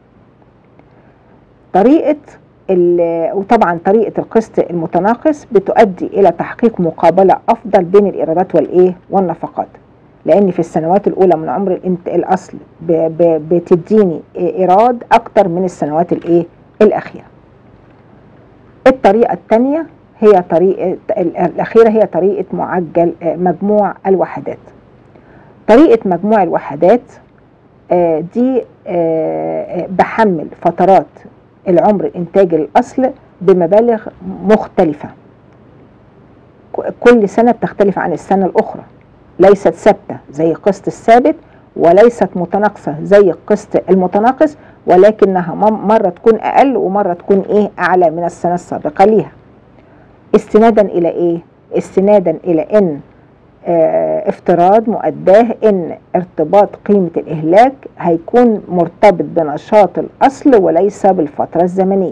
طريقة وطبعا طريقة القسط المتناقص بتؤدي الى تحقيق مقابلة افضل بين الايرادات والايه والنفقات لان في السنوات الاولى من عمر الاصل بتديني ايراد اكتر من السنوات الايه الاخيرة الطريقة الثانية هي طريقة الأخيرة هي طريقة معجل مجموع الوحدات طريقة مجموع الوحدات دي بحمل فترات العمر الإنتاجي للأصل بمبالغ مختلفة كل سنة بتختلف عن السنة الأخرى ليست ثابتة زي القسط الثابت وليست متناقصة زي القسط المتناقص ولكنها مرة تكون أقل ومرة تكون إيه أعلى من السنة السابقة ليها استنادا الى ايه استنادا الى ان اه افتراض مؤداه ان ارتباط قيمة الاهلاك هيكون مرتبط بنشاط الاصل وليس بالفترة الزمنية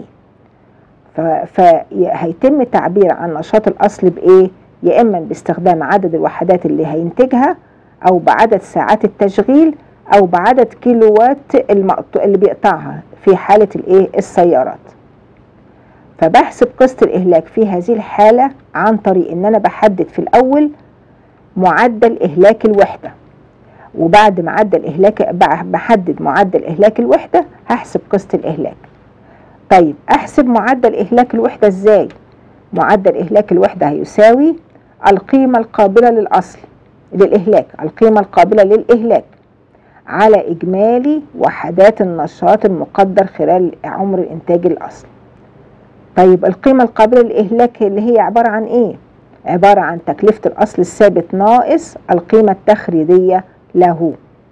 فهيتم تعبير عن نشاط الاصل بايه يا اما باستخدام عدد الوحدات اللي هينتجها او بعدد ساعات التشغيل او بعدد كيلوات اللي بيقطعها في حالة الايه السيارات فبحسب قسط الإهلاك في هذه الحالة عن طريق إن أنا بحدد في الأول معدل إهلاك الوحدة وبعد معدل إهلاك بحدد معدل إهلاك الوحدة هحسب قسط الإهلاك طيب أحسب معدل إهلاك الوحدة إزاي؟ معدل إهلاك الوحدة هيساوي القيمة القابلة للأصل للإهلاك القيمة القابلة للإهلاك على إجمالي وحدات النشاط المقدر خلال عمر الإنتاج الأصل طيب القيمة القابلة للإهلاك اللي هي عبارة عن إيه؟ عبارة عن تكلفة الأصل الثابت ناقص القيمة التخريجية له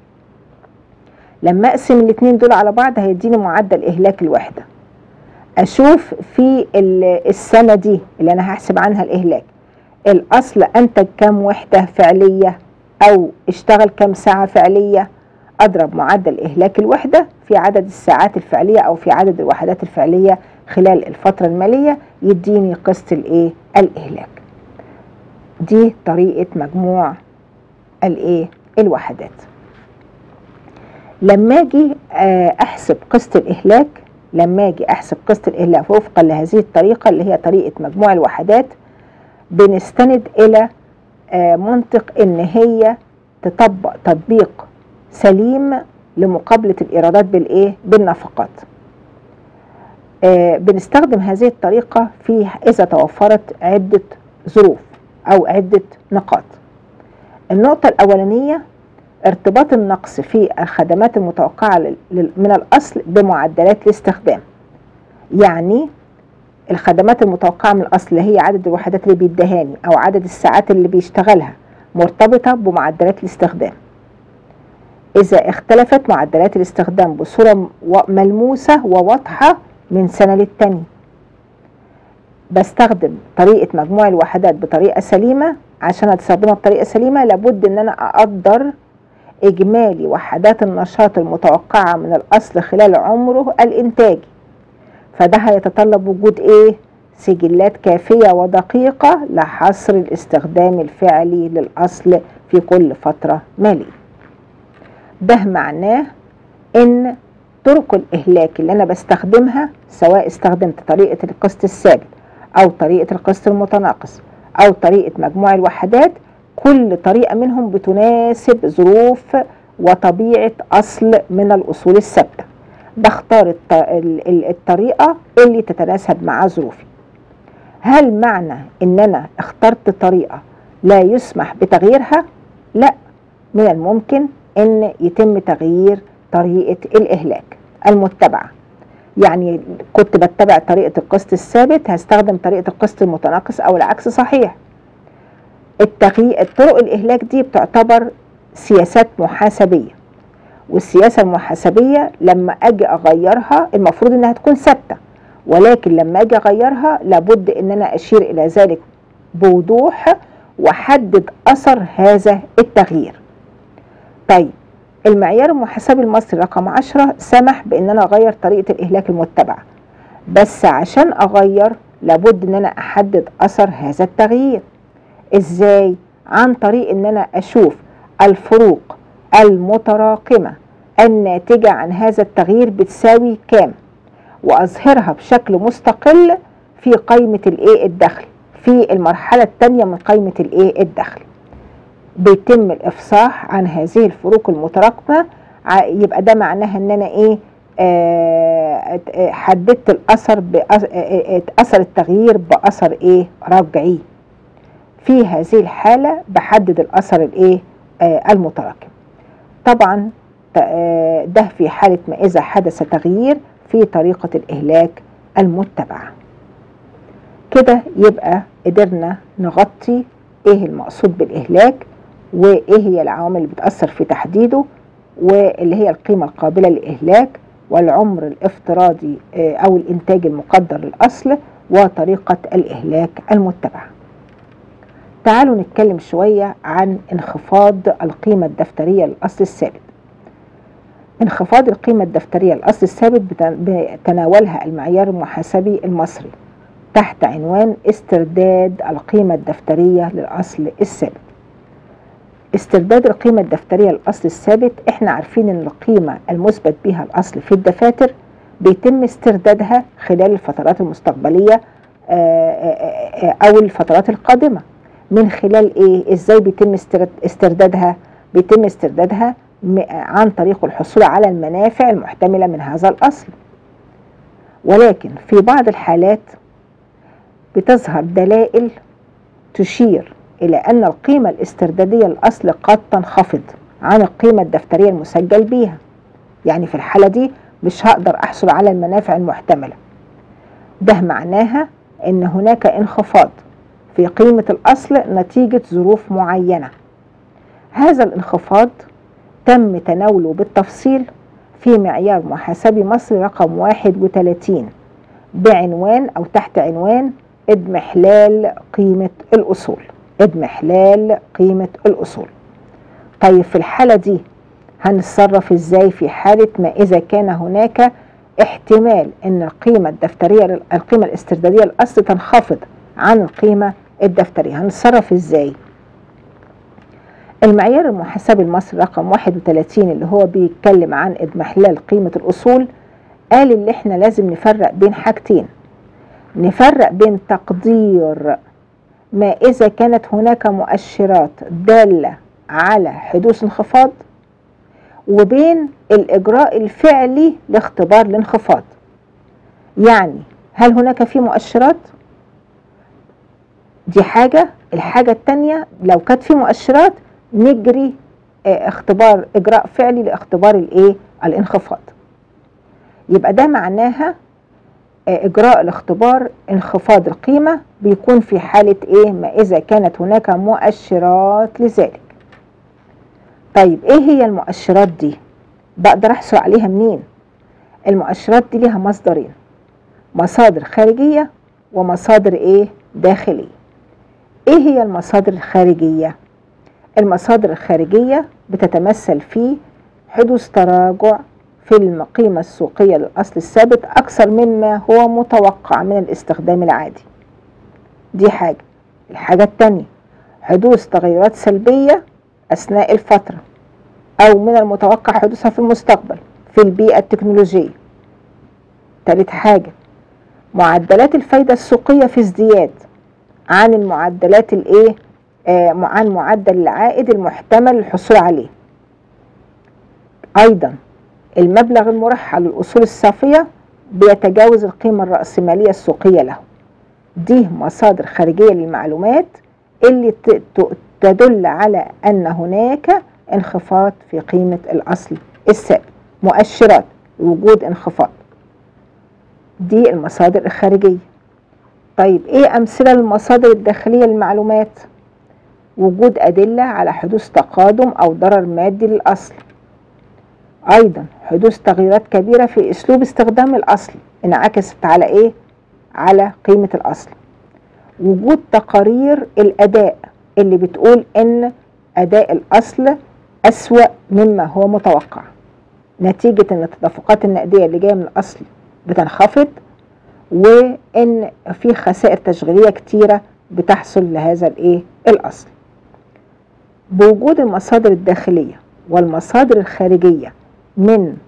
لما أقسم الاتنين دول على بعض هيديني معدل إهلاك الوحدة أشوف في السنة دي اللي أنا هحسب عنها الإهلاك الأصل أنتج كم وحدة فعلية أو اشتغل كم ساعة فعلية أضرب معدل إهلاك الوحدة في عدد الساعات الفعلية أو في عدد الوحدات الفعلية خلال الفترة المالية يديني قسط الإيه الإهلاك دي طريقة مجموع الإيه الوحدات لما أجي أحسب قسط الإهلاك لما أجي أحسب قسط الإهلاك وفقا لهذه الطريقة اللي هي طريقة مجموع الوحدات بنستند إلى منطق إن هي تطبق تطبيق سليم لمقابلة الإيرادات بالإيه؟ بالنفقات. آه بنستخدم هذه الطريقة في إذا توفرت عدة ظروف أو عدة نقاط. النقطة الأولانية ارتباط النقص في الخدمات المتوقعة من الأصل بمعدلات الاستخدام. يعني الخدمات المتوقعة من الأصل هي عدد الوحدات اللي بيدهاني أو عدد الساعات اللي بيشتغلها مرتبطة بمعدلات الاستخدام إذا اختلفت معدلات الاستخدام بصورة ملموسة وواضحة من سنة للتانية بستخدم طريقة مجموع الوحدات بطريقة سليمة عشان استخدمها بطريقة سليمة لابد ان انا اقدر اجمالي وحدات النشاط المتوقعة من الاصل خلال عمره الانتاجي فده هيتطلب وجود ايه سجلات كافية ودقيقة لحصر الاستخدام الفعلي للأصل في كل فترة مالية ده معناه ان طرق الإهلاك اللي أنا بستخدمها سواء استخدمت طريقة القسط الثابت أو طريقة القسط المتناقص أو طريقة مجموع الوحدات كل طريقة منهم بتناسب ظروف وطبيعة أصل من الأصول الثابتة بختار الطريقة اللي تتناسب مع ظروفي هل معنى ان انا اخترت طريقة لا يسمح بتغييرها لا من الممكن ان يتم تغيير طريقة الاهلاك المتبعة يعني كنت بتبع طريقة القسط الثابت هستخدم طريقة القسط المتناقص او العكس صحيح التغيير طرق الاهلاك دي بتعتبر سياسات محاسبية والسياسة المحاسبية لما اجي اغيرها المفروض انها تكون ثابتة ولكن لما اجي اغيرها لابد ان انا اشير الى ذلك بوضوح واحدد اثر هذا التغيير طيب المعيار المحاسبي المصري رقم 10 سمح بان انا اغير طريقه الاهلاك المتبعه بس عشان اغير لابد ان انا احدد اثر هذا التغيير ازاي عن طريق ان انا اشوف الفروق المتراكمه الناتجه عن هذا التغيير بتساوي كام واظهرها بشكل مستقل في قائمه الايه الدخل في المرحله الثانيه من قائمه الايه الدخل بيتم الافصاح عن هذه الفروق المتراكمه يبقى ده معناها ان انا ايه آه حددت الاثر اثر التغيير باثر ايه رجعي في هذه الحاله بحدد الاثر الايه آه المتراكم طبعا ده في حاله ما اذا حدث تغيير في طريقه الاهلاك المتبعه كده يبقى قدرنا نغطي ايه المقصود بالاهلاك وايه هي العوامل اللي بتاثر في تحديده واللي هي القيمه القابله للاهلاك والعمر الافتراضي او الانتاج المقدر للاصل وطريقه الاهلاك المتبعه تعالوا نتكلم شويه عن انخفاض القيمه الدفتريه للاصل الثابت انخفاض القيمة الدفترية للأصل الثابت بتناولها المعيار المحاسبي المصري تحت عنوان استرداد القيمة الدفترية للأصل الثابت استرداد القيمة الدفترية للأصل الثابت احنا عارفين ان القيمة المثبت بها الأصل في الدفاتر بيتم استردادها خلال الفترات المستقبلية أو الفترات القادمة من خلال ايه ازاي بيتم استردادها بيتم استردادها عن طريق الحصول على المنافع المحتملة من هذا الأصل ولكن في بعض الحالات بتظهر دلائل تشير إلى أن القيمة الاستردادية للأصل قد تنخفض عن القيمة الدفترية المسجل بيها يعني في الحالة دي مش هقدر أحصل على المنافع المحتملة ده معناها أن هناك انخفاض في قيمة الأصل نتيجة ظروف معينة هذا الانخفاض تم تناوله بالتفصيل في معيار محاسبي مصري رقم 31 بعنوان أو تحت عنوان اضمحلال قيمة الأصول اضمحلال قيمة الأصول طيب في الحالة دي هنتصرف ازاي في حالة ما إذا كان هناك احتمال ان القيمة الدفترية القيمة الاستردادية الأصل تنخفض عن القيمة الدفترية هنتصرف ازاي المعيار المحاسبي المصري رقم 31 اللي هو بيتكلم عن اضمحلال قيمة الأصول قال اللي احنا لازم نفرق بين حاجتين نفرق بين تقدير ما إذا كانت هناك مؤشرات دالة على حدوث انخفاض وبين الإجراء الفعلي لاختبار الانخفاض يعني هل هناك في مؤشرات دي حاجة الحاجة التانية لو كانت في مؤشرات نجري اختبار اجراء فعلي لاختبار الايه الانخفاض يبقى ده معناها إجراء الاختبار انخفاض القيمة بيكون في حالة إيه ما إذا كانت هناك مؤشرات لذلك طيب إيه هي المؤشرات دي بقدر أحصل عليها منين المؤشرات دي ليها مصدرين مصادر خارجية ومصادر إيه داخلية إيه هي المصادر الخارجية المصادر الخارجية بتتمثل في حدوث تراجع في القيمة السوقية للأصل الثابت أكثر مما هو متوقع من الاستخدام العادي دي حاجة الحاجة التانية حدوث تغيرات سلبية أثناء الفترة أو من المتوقع حدوثها في المستقبل في البيئة التكنولوجية تالت حاجة معدلات الفايدة السوقية في ازدياد عن المعدلات الايه آه عن معدل العائد المحتمل للحصول عليه ايضا المبلغ المرحل للأصول الصافية بيتجاوز القيمة الرأسمالية السوقية له دي مصادر خارجية للمعلومات اللي تدل على أن هناك انخفاض في قيمة الأصل الثابت مؤشرات وجود انخفاض دي المصادر الخارجية طيب ايه أمثلة للمصادر الداخلية للمعلومات وجود أدلة على حدوث تقادم أو ضرر مادي للأصل أيضا حدوث تغييرات كبيرة في أسلوب استخدام الأصل انعكست على إيه؟ على قيمة الأصل وجود تقارير الأداء اللي بتقول إن أداء الأصل أسوأ مما هو متوقع نتيجة إن التدفقات النقدية اللي جاية من الأصل بتنخفض وإن في خسائر تشغيلية كتيرة بتحصل لهذا الإيه؟ الأصل بوجود المصادر الداخلية والمصادر الخارجية من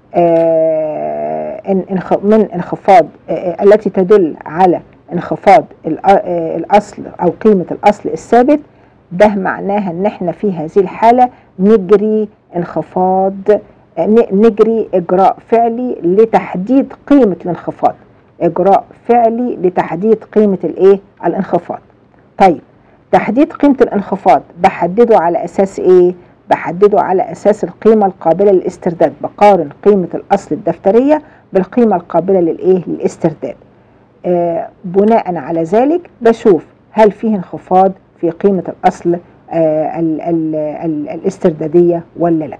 من انخفاض التي تدل على انخفاض الاصل او قيمه الاصل الثابت ده معناها ان احنا في هذه الحاله نجري انخفاض نجري اجراء فعلي لتحديد قيمه الانخفاض اجراء فعلي لتحديد قيمه الايه الانخفاض طيب تحديد قيمه الانخفاض بحدده على اساس ايه بحدده على أساس القيمة القابلة للاسترداد بقارن قيمة الأصل الدفترية بالقيمة القابلة للإيه للاسترداد آه بناء على ذلك بشوف هل فيه انخفاض في قيمة الأصل آه ال ال ال الاستردادية ولا لا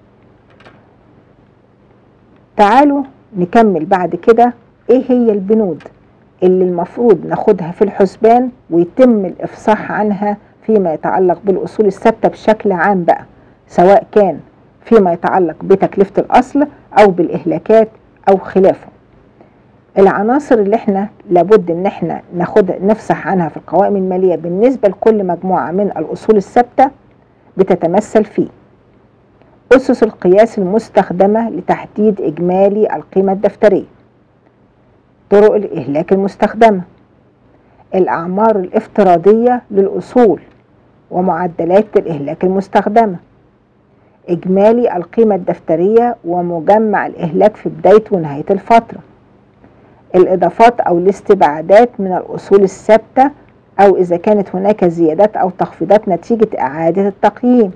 تعالوا نكمل بعد كده ايه هي البنود اللي المفروض ناخدها في الحسبان ويتم الافصاح عنها فيما يتعلق بالاصول الثابته بشكل عام بقى سواء كان فيما يتعلق بتكلفة الأصل أو بالإهلاكات أو خلافه العناصر اللي احنا لابد ان احنا ناخد نفصح عنها في القوائم المالية بالنسبة لكل مجموعة من الأصول الثابتة بتتمثل في أسس القياس المستخدمة لتحديد إجمالي القيمة الدفترية طرق الإهلاك المستخدمة الأعمار الافتراضية للأصول ومعدلات الإهلاك المستخدمة إجمالي القيمة الدفترية ومجمع الإهلاك في بداية ونهاية الفترة الإضافات أو الاستبعادات من الأصول الثابتة أو إذا كانت هناك زيادات أو تخفيضات نتيجة إعادة التقييم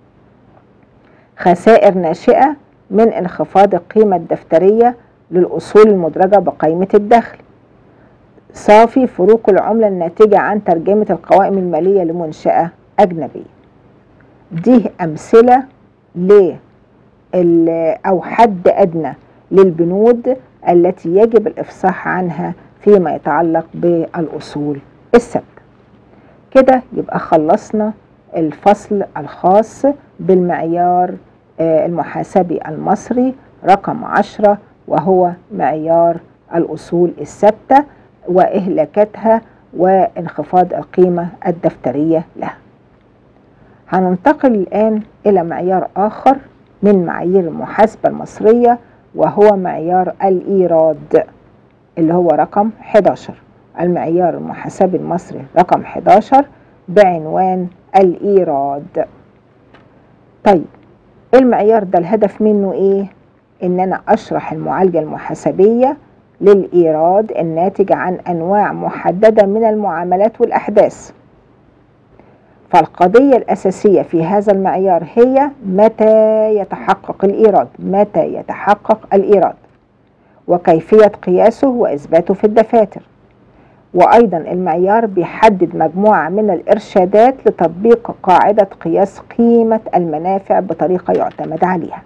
خسائر ناشئة من انخفاض القيمة الدفترية للأصول المدرجة بقائمة الدخل صافي فروق العملة الناتجة عن ترجمة القوائم المالية لمنشأة أجنبية دي أمثلة ل أو حد أدنى للبنود التي يجب الإفصاح عنها فيما يتعلق بالأصول الثابتة كده يبقى خلصنا الفصل الخاص بالمعيار المحاسبي المصري رقم عشرة وهو معيار الأصول الثابتة وإهلاكاتها وانخفاض القيمة الدفترية لها هننتقل الآن إلى معيار آخر من معايير المحاسبة المصرية وهو معيار الإيراد اللي هو رقم 11 المعيار المحاسبي المصري رقم 11 بعنوان الإيراد طيب المعيار ده الهدف منه إيه؟ إن أنا أشرح المعالجة المحاسبية للإيراد الناتج عن أنواع محددة من المعاملات والأحداث فالقضية الأساسية في هذا المعيار هي متى يتحقق الإيراد متى يتحقق الإيراد وكيفية قياسه وإثباته في الدفاتر وأيضا المعيار بيحدد مجموعة من الإرشادات لتطبيق قاعدة قياس قيمة المنافع بطريقة يعتمد عليها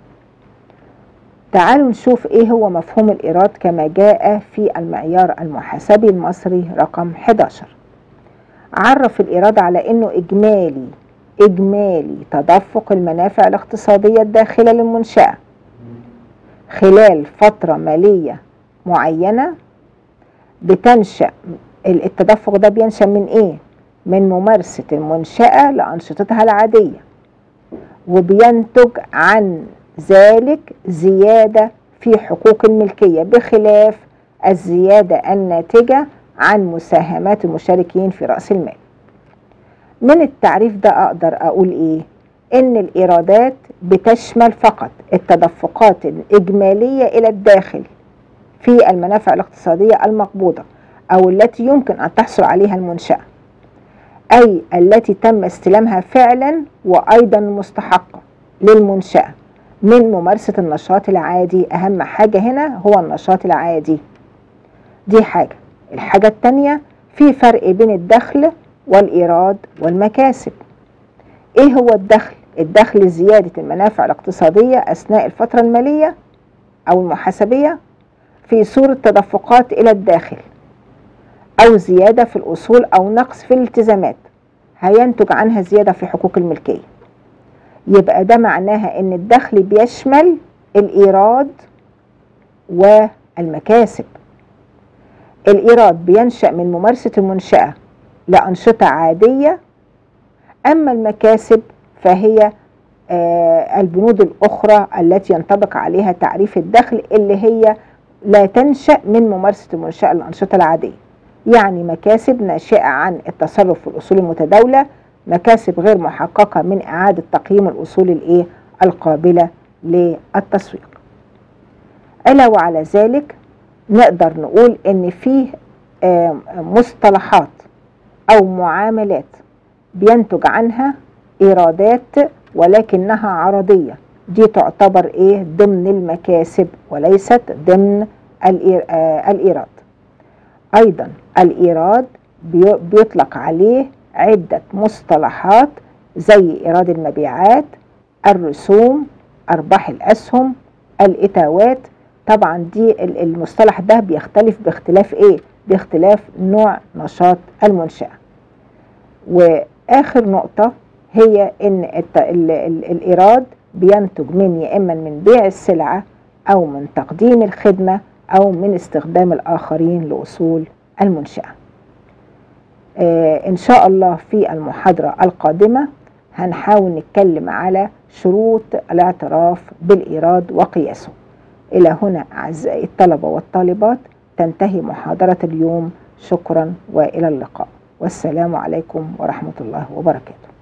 تعالوا نشوف ايه هو مفهوم الإيراد كما جاء في المعيار المحاسبي المصري رقم 11 عرف الإيراد على انه إجمالي إجمالي تدفق المنافع الاقتصادية الداخلة للمنشأة خلال فترة مالية معينة بتنشأ التدفق ده بينشأ من ايه؟ من ممارسة المنشأة لأنشطتها العادية وبينتج عن ذلك زيادة في حقوق الملكية بخلاف الزيادة الناتجة عن مساهمات المشاركين في رأس المال من التعريف ده أقدر أقول إيه؟ إن الإيرادات بتشمل فقط التدفقات الإجمالية إلى الداخل في المنافع الاقتصادية المقبوضة أو التي يمكن أن تحصل عليها المنشأة أي التي تم استلامها فعلا وأيضا مستحقة للمنشأة من ممارسة النشاط العادي أهم حاجة هنا هو النشاط العادي دي حاجة الحاجة التانية في فرق بين الدخل والإيراد والمكاسب إيه هو الدخل؟ الدخل زيادة المنافع الاقتصادية أثناء الفترة المالية أو المحاسبية في صورة تدفقات إلى الداخل أو زيادة في الأصول أو نقص في الالتزامات هينتج عنها زيادة في حقوق الملكية يبقى ده معناها ان الدخل بيشمل الايراد والمكاسب الايراد بينشا من ممارسه المنشاه لانشطه عاديه اما المكاسب فهي آه البنود الاخرى التي ينطبق عليها تعريف الدخل اللي هي لا تنشا من ممارسه المنشاه للانشطه العاديه يعني مكاسب ناشئه عن التصرف في الاصول المتداوله مكاسب غير محققة من إعادة تقييم الأصول الإيه القابلة للتسويق علاوة على ذلك نقدر نقول إن فيه مصطلحات أو معاملات بينتج عنها إيرادات ولكنها عرضية دي تعتبر إيه ضمن المكاسب وليست ضمن الإيراد أيضا الإيراد بيطلق عليه عدة مصطلحات زي إيراد المبيعات الرسوم أرباح الأسهم الإتاوات طبعا دي المصطلح ده بيختلف باختلاف إيه؟ باختلاف نوع نشاط المنشأة وآخر نقطة هي إن الإيراد بينتج من يا إما من بيع السلعة أو من تقديم الخدمة أو من استخدام الآخرين لأصول المنشأة آه إن شاء الله في المحاضرة القادمة هنحاول نتكلم على شروط الاعتراف بالإيراد وقياسه إلى هنا أعزائي الطلبة والطالبات تنتهي محاضرة اليوم شكرا وإلى اللقاء والسلام عليكم ورحمة الله وبركاته